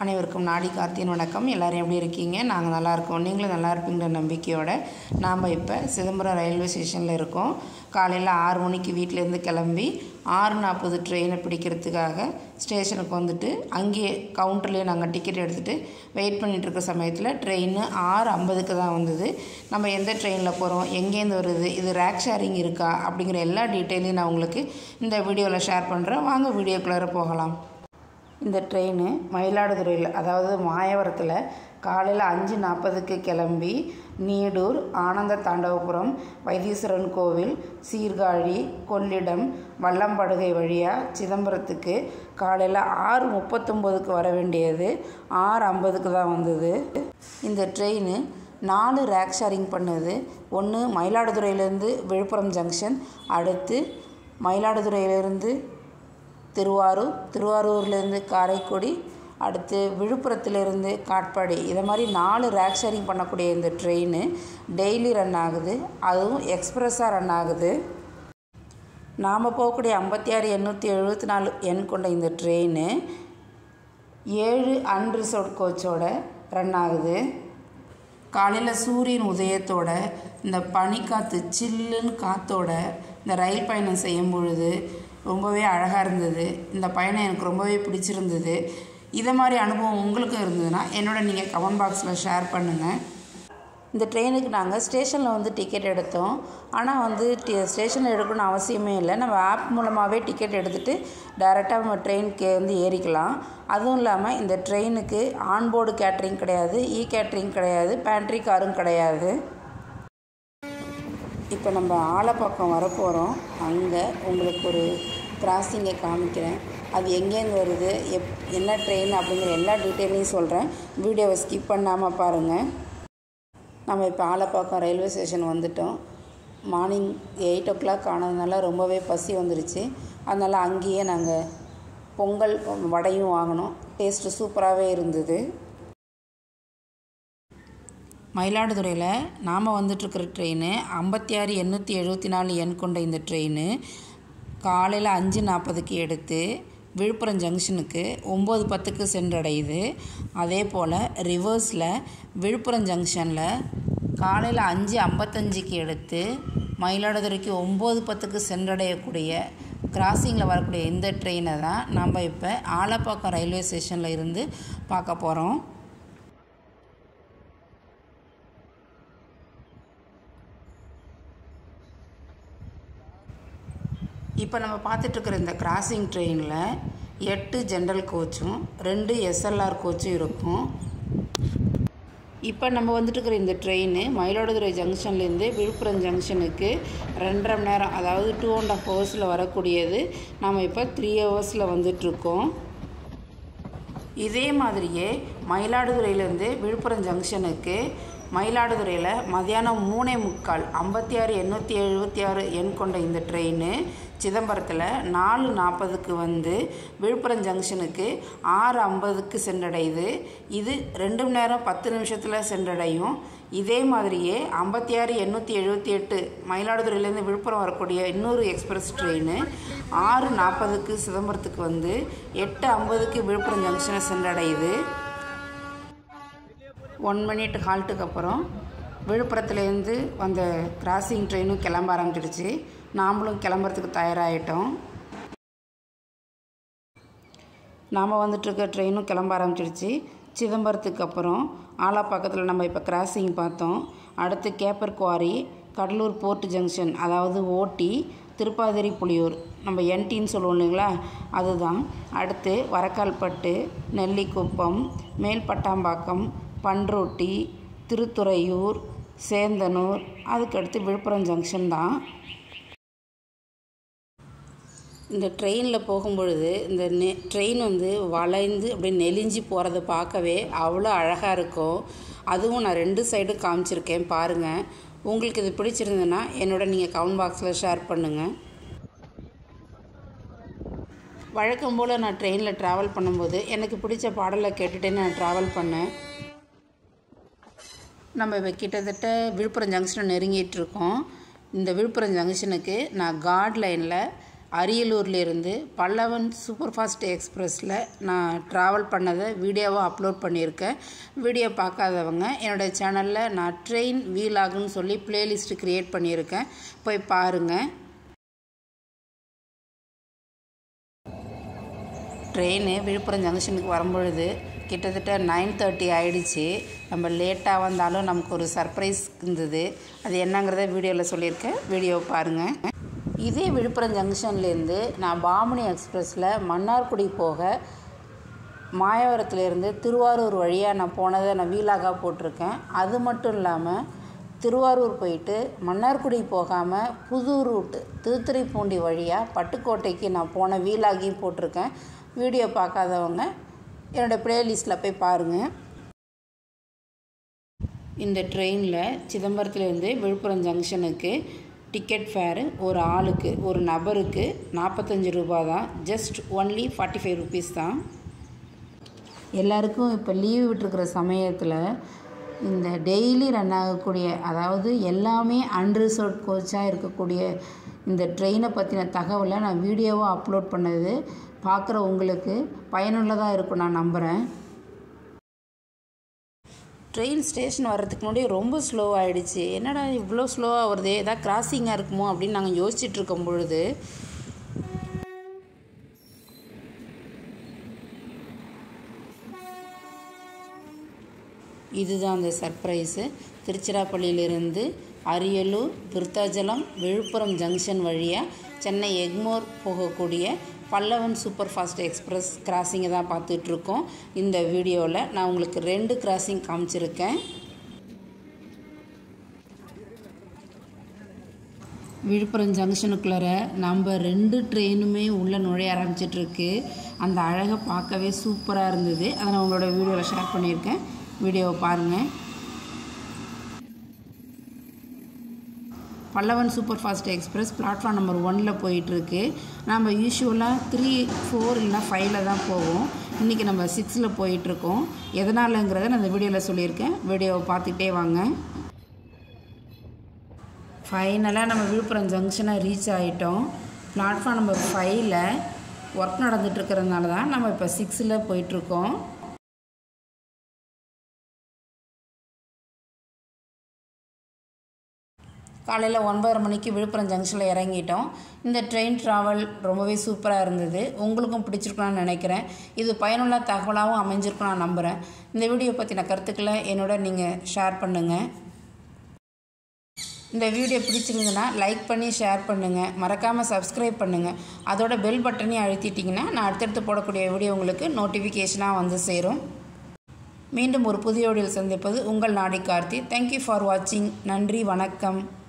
அனைவருக்கும் நாடி கார்த்தியின் வணக்கம் எல்லோரும் எப்படி இருக்கீங்க நாங்கள் நல்லா இருக்கோம் நீங்களும் நல்லா இருப்பீங்கிற நம்பிக்கையோட நாம் இப்போ சிதம்பரம் ரயில்வே ஸ்டேஷனில் இருக்கோம் காலையில் ஆறு மணிக்கு வீட்டிலேருந்து கிளம்பி ஆறு நாற்பது ட்ரெயினை பிடிக்கிறதுக்காக ஸ்டேஷனுக்கு வந்துட்டு அங்கேயே கவுண்டர்லேயே நாங்கள் டிக்கெட் எடுத்துகிட்டு வெயிட் பண்ணிட்டு இருக்க சமயத்தில் ட்ரெயின் ஆறு ஐம்பதுக்கு தான் வந்தது நம்ம எந்த ட்ரெயினில் போகிறோம் எங்கேருந்து வருது இது ரேக் ஷேரிங் இருக்கா அப்படிங்கிற எல்லா டீட்டெயிலையும் நான் உங்களுக்கு இந்த வீடியோவில் ஷேர் பண்ணுறேன் வாங்க வீடியோக்குள்ளார போகலாம் இந்த ட்ரெயின் மயிலாடுதுறையில் அதாவது மாயவரத்தில் காலையில் அஞ்சு நாற்பதுக்கு கிளம்பி நீடூர் ஆனந்த தாண்டவபுரம் வைத்தீஸ்வரன் கோவில் சீர்காழி கொள்ளிடம் வல்லம்படுகை வழியாக சிதம்பரத்துக்கு காலையில் ஆறு முப்பத்தொம்போதுக்கு வர வேண்டியது ஆறு ஐம்பதுக்கு தான் வந்தது இந்த ட்ரெயின் நாலு ரேக் ஷேரிங் பண்ணுது ஒன்று மயிலாடுதுறையிலேருந்து விழுப்புரம் ஜங்ஷன் அடுத்து மயிலாடுதுறையிலேருந்து திருவாரூர் திருவாரூர்லேருந்து காரைக்குடி அடுத்து விழுப்புரத்துலேருந்து காட்பாடி இதை மாதிரி நாலு ரேக் ஷேரிங் பண்ணக்கூடிய இந்த ட்ரெயின் டெய்லி ரன் ஆகுது அதுவும் எக்ஸ்ப்ரெஸ்ஸாக ரன் ஆகுது நாம் போகக்கூடிய ஐம்பத்தி ஆறு எண்ணூற்றி எழுபத்தி நாலு எண் கொண்ட இந்த ட்ரெயின் ஏழு அன்ரிசர்வ் கோச்சோட ரன் ஆகுது காலையில் சூரியன் உதயத்தோட இந்த பனிக்காற்று சில்லுன்னு காற்றோட இந்த ரயில் பயணம் செய்யும் பொழுது ரொம்பவே அழகாக இருந்தது இந்த பயணம் எனக்கு ரொம்பவே பிடிச்சிருந்தது இதை மாதிரி அனுபவம் உங்களுக்கும் இருந்ததுன்னா என்னோட நீங்கள் கமெண்ட் பாக்ஸில் ஷேர் பண்ணுங்கள் இந்த ட்ரெயினுக்கு நாங்கள் ஸ்டேஷனில் வந்து டிக்கெட் எடுத்தோம் ஆனால் வந்து டி ஸ்டேஷனில் எடுக்கணும்னு அவசியமே இல்லை நம்ம ஆப் மூலமாகவே டிக்கெட் எடுத்துகிட்டு டைரெக்டாக நம்ம ட்ரெயினுக்கு வந்து ஏறிக்கலாம் அதுவும் இல்லாமல் இந்த ட்ரெயினுக்கு ஆன்போர்டு கேட்ரிங் கிடையாது இ கேட்ரிங் கிடையாது பேண்ட்ரி காரும் கிடையாது இப்போ நம்ம ஆலப்பக்கம் வரப்போகிறோம் அங்கே உங்களுக்கு ஒரு கிராசிங்கை காமிக்கிறேன் அது எங்கேருந்து வருது எப் என்ன ட்ரெயின் அப்படிங்கிற எல்லா டீட்டெயிலையும் சொல்கிறேன் வீடியோவை ஸ்கிப் பண்ணாமல் பாருங்கள் நம்ம இப்போ ஆலப்பாக்கம் ரயில்வே ஸ்டேஷன் வந்துட்டோம் மார்னிங் எயிட் ஓ கிளாக் ஆனதுனால ரொம்பவே பசி வந்துருச்சு அதனால் அங்கேயே நாங்கள் பொங்கல் வடையும் வாங்கினோம் டேஸ்ட்டு சூப்பராகவே இருந்தது மயிலாடுதுறையில் நாம் வந்துட்டுருக்கிற ட்ரெயின் ஐம்பத்தி ஆறு எண்ணூற்றி எழுபத்தி நாலு எண் கொண்ட இந்த ட்ரெயின் காலையில் அஞ்சு நாற்பதுக்கு எடுத்து விழுப்புரம் ஜங்ஷனுக்கு ஒம்பது பத்துக்கு சென்றடையுது அதே போல் ரிவர்ஸில் விழுப்புரம் ஜங்ஷனில் காலையில் அஞ்சு ஐம்பத்தஞ்சுக்கு எடுத்து மயிலாடுதுறைக்கு ஒம்பது பத்துக்கு சென்றடையக்கூடிய கிராசிங்கில் வரக்கூடிய இந்த ட்ரெயினை தான் நம்ம இப்போ ஆலப்பாக்கம் ரயில்வே ஸ்டேஷனில் இருந்து பார்க்க போகிறோம் இப்போ நம்ம பார்த்துட்ருக்குற இந்த கிராசிங் ட்ரெயினில் எட்டு ஜென்ரல் கோச்சும் ரெண்டு எஸ்எல்ஆர் கோச்சும் இருக்கும் இப்போ நம்ம வந்துட்டுருக்கிற இந்த ட்ரெயின் மயிலாடுதுறை ஜங்ஷன்லேருந்து விழுப்புரம் ஜங்ஷனுக்கு ரெண்டரை மணி நேரம் அதாவது டூ அண்ட் ஆஃப் ஹவர்ஸில் வரக்கூடியது நம்ம இப்போ த்ரீ ஹவர்ஸில் வந்துட்ருக்கோம் இதே மாதிரியே மயிலாடுதுறையிலேருந்து விழுப்புரம் ஜங்ஷனுக்கு மயிலாடுதுறையில் மதியானம் மூணே முக்கால் ஐம்பத்தி ஆறு எண்ணூற்றி எழுபத்தி ஆறு எண் கொண்ட இந்த ட்ரெயின் சிதம்பரத்தில் நாலு நாற்பதுக்கு வந்து விழுப்புரம் ஜங்ஷனுக்கு ஆறு ஐம்பதுக்கு சென்றடையுது இது ரெண்டு மணி நேரம் பத்து நிமிஷத்தில் சென்றடையும் இதே மாதிரியே ஐம்பத்தி ஆறு எண்ணூற்றி எழுபத்தி எட்டு மயிலாடுதுறையிலேருந்து விழுப்புரம் வரக்கூடிய இன்னொரு எக்ஸ்பிரஸ் ட்ரெயின் ஆறு நாற்பதுக்கு சிதம்பரத்துக்கு வந்து எட்டு ஐம்பதுக்கு விழுப்புரம் ஜங்ஷனை சென்றடையுது ஒன் மினிட் ஹால்ட்டுக்கு அப்புறம் விழுப்புரத்துலேருந்து வந்த கிராசிங் ட்ரெயினும் கிளம்ப ஆரம்பிச்சிடுச்சு நாமளும் கிளம்புறதுக்கு தயாராகிட்டோம் நாம் வந்துட்டுருக்க ட்ரெயினும் கிளம்ப ஆரம்பிச்சிடுச்சு சிதம்பரத்துக்கு அப்புறம் ஆலாப்பாக்கத்தில் நம்ம இப்போ கிராசிங் பார்த்தோம் அடுத்து Capper Quarry Cuddalore port junction அதாவது ஓட்டி திருப்பாதிரி புலியூர் நம்ம என்டின்னு சொல்லுவோம் இல்லைங்களா அதுதான் அடுத்து வரக்கால்பட்டு நெல்லிக்குப்பம் மேல்பட்டாம்பாக்கம் பன்ருட்டி திருத்துறையூர் சேந்தனூர் அதுக்கடுத்து விழுப்புரம் ஜங்ஷன் தான் இந்த ட்ரெயினில் போகும்பொழுது இந்த நெ ட்ரெயின் வந்து வளைந்து அப்படியே நெலிஞ்சு போகிறத பார்க்கவே அவ்வளோ அழகாக இருக்கும் அதுவும் நான் ரெண்டு சைடும் காமிச்சிருக்கேன் பாருங்கள் உங்களுக்கு இது பிடிச்சிருந்ததுன்னா என்னோட நீங்கள் கமெண்ட் பாக்ஸில் ஷேர் பண்ணுங்கள் வழக்கம் போல் நான் ட்ரெயினில் ட்ராவல் பண்ணும்போது எனக்கு பிடிச்ச பாடலை கேட்டுகிட்டே நான் ட்ராவல் பண்ணேன் நம்ம இப்போ கிட்டத்தட்ட விழுப்புரம் ஜங்ஷனை நெருங்கிட்டு இருக்கோம் இந்த விழுப்புரம் ஜங்ஷனுக்கு நான் காட் லைனில் அரியலூர்லேருந்து பல்லவன் சூப்பர் ஃபாஸ்ட் எக்ஸ்பிரஸில் நான் ட்ராவல் பண்ணதை வீடியோவாக அப்லோட் பண்ணியிருக்கேன் வீடியோ பார்க்காதவங்க என்னோடய சேனலில் நான் ட்ரெயின் வீலாகுன்னு சொல்லி பிளேலிஸ்ட்டு க்ரியேட் பண்ணியிருக்கேன் போய் பாருங்கள் ட்ரெயின் விழுப்புரம் ஜங்ஷனுக்கு வரும்பொழுது கிட்டத்தட்ட நைன் தேர்ட்டி ஆயிடுச்சு நம்ம லேட்டாக வந்தாலும் நமக்கு ஒரு சர்ப்ரைஸ் இருந்தது அது என்னங்கிறத வீடியோவில் சொல்லியிருக்கேன் வீடியோ பாருங்கள் இதே விழுப்புரம் ஜங்ஷன்லேருந்து நான் பாமணி எக்ஸ்பிரஸில் மன்னார்குடி போக மாயவரத்துலேருந்து திருவாரூர் வழியாக நான் போனதை நான் வீலாக போட்டிருக்கேன் அது மட்டும் இல்லாமல் திருவாரூர் போயிட்டு மன்னார்குடி போகாமல் புது ரூட்டு திருத்துறைப்பூண்டி வழியாக பட்டுக்கோட்டைக்கு நான் போன வீலாகியும் போட்டிருக்கேன் வீடியோ பார்க்காதவங்க என்னோடய ப்ளேலிஸ்ட்டில் போய் பாருங்கள் இந்த ட்ரெயினில் சிதம்பரத்துலேருந்து விழுப்புரம் ஜங்ஷனுக்கு டிக்கெட் ஃபேரு ஒரு ஆளுக்கு ஒரு நபருக்கு நாற்பத்தஞ்சு ரூபா தான் just only forty five rupees தான் எல்லாருக்கும் இப்போ லீவ் விட்டுருக்கிற சமயத்தில் இந்த டெய்லி ரன் ஆகக்கூடிய அதாவது எல்லாமே அன்ரிசர்வ் கோச்சாக இருக்கக்கூடிய இந்த ட்ரெயினை பற்றின தகவலை நான் வீடியோவாக அப்லோட் பண்ணது பார்க்குற உங்களுக்கு பயனுள்ளதாக இருக்கும் நான் நம்புகிறேன் ட்ரெயின் ஸ்டேஷன் வர்றதுக்கு முன்னாடி ரொம்ப ஸ்லோ ஆகிடுச்சு என்னடா இவ்வளோ ஸ்லோவாக வருது ஏதாவது கிராசிங்காக இருக்குமோ அப்படின்னு நாங்கள் யோசிச்சுட்டு இருக்கும் பொழுது இதுதான் அந்த சர்ப்ரைஸு திருச்சிராப்பள்ளியிலிருந்து அரியலூர் விருத்தாச்சலம் விழுப்புரம் ஜங்ஷன் வழியாக சென்னை எக்மோர் போகக்கூடிய பல்லவன் சூப்பர் ஃபாஸ்ட் எக்ஸ்பிரஸ் கிராசிங்கை தான் பார்த்துட்ருக்கோம் இந்த வீடியோவில் நான் உங்களுக்கு ரெண்டு கிராசிங் காமிச்சிருக்கேன் விழுப்புரம் ஜங்ஷனுக்குள்ளார நம்ம ரெண்டு ட்ரெயினுமே உள்ளே நுழைய ஆரம்பிச்சிட்ருக்கு அந்த அழகை பார்க்கவே சூப்பராக இருந்தது அதை நான் உங்களோட வீடியோவில் ஷேர் பண்ணியிருக்கேன் வீடியோவை பாருங்கள் Pallavan super fast express platform number ஒனில் போயிட்டுருக்கு நம்ம யூஸ்வலாக த்ரீ ஃபோர் இல்லைனா ஃபைவ்ல தான் போவோம் இன்றைக்கி நம்ம சிக்ஸில் போயிட்டுருக்கோம் எதனாலங்கிறத நான் இந்த வீடியோவில் சொல்லியிருக்கேன் வீடியோவை பார்த்துக்கிட்டே வாங்க ஃபைனலாக நம்ம விழுப்புரம் ஜங்ஷனை ரீச் ஆகிட்டோம் பிளாட்ஃபார்ம் நம்பர் ஃபைவ்ல ஒர்க் நடந்துகிட்ருக்கிறதுனால தான் நம்ம இப்போ சிக்ஸில் போயிட்டுருக்கோம் காலையில் ஒன்பதரை மணிக்கு விழுப்புரம் ஜங்ஷனில் இறங்கிட்டோம் இந்த ட்ரெயின் ட்ராவல் ரொம்பவே சூப்பராக இருந்தது உங்களுக்கும் பிடிச்சிருக்கலாம்னு நினைக்கிறேன் இது பயனுள்ள தகவலாகவும் அமைஞ்சிருக்கும் நான் நம்புகிறேன் இந்த வீடியோ பற்றின கருத்துக்களை என்னோட நீங்கள் ஷேர் பண்ணுங்கள் இந்த வீடியோ பிடிச்சிருந்ததுன்னா லைக் பண்ணி ஷேர் பண்ணுங்கள் மறக்காமல் சப்ஸ்கிரைப் பண்ணுங்கள் அதோட பெல் பட்டனையும் அழுத்திட்டிங்கன்னா நான் அடுத்தடுத்து போடக்கூடிய வீடியோ உங்களுக்கு நோட்டிஃபிகேஷனாக வந்து சேரும் மீண்டும் ஒரு புதிய வீடியோவில் சந்திப்பது உங்கள் நாடி கார்த்தி தேங்க்யூ ஃபார் வாட்சிங் நன்றி வணக்கம்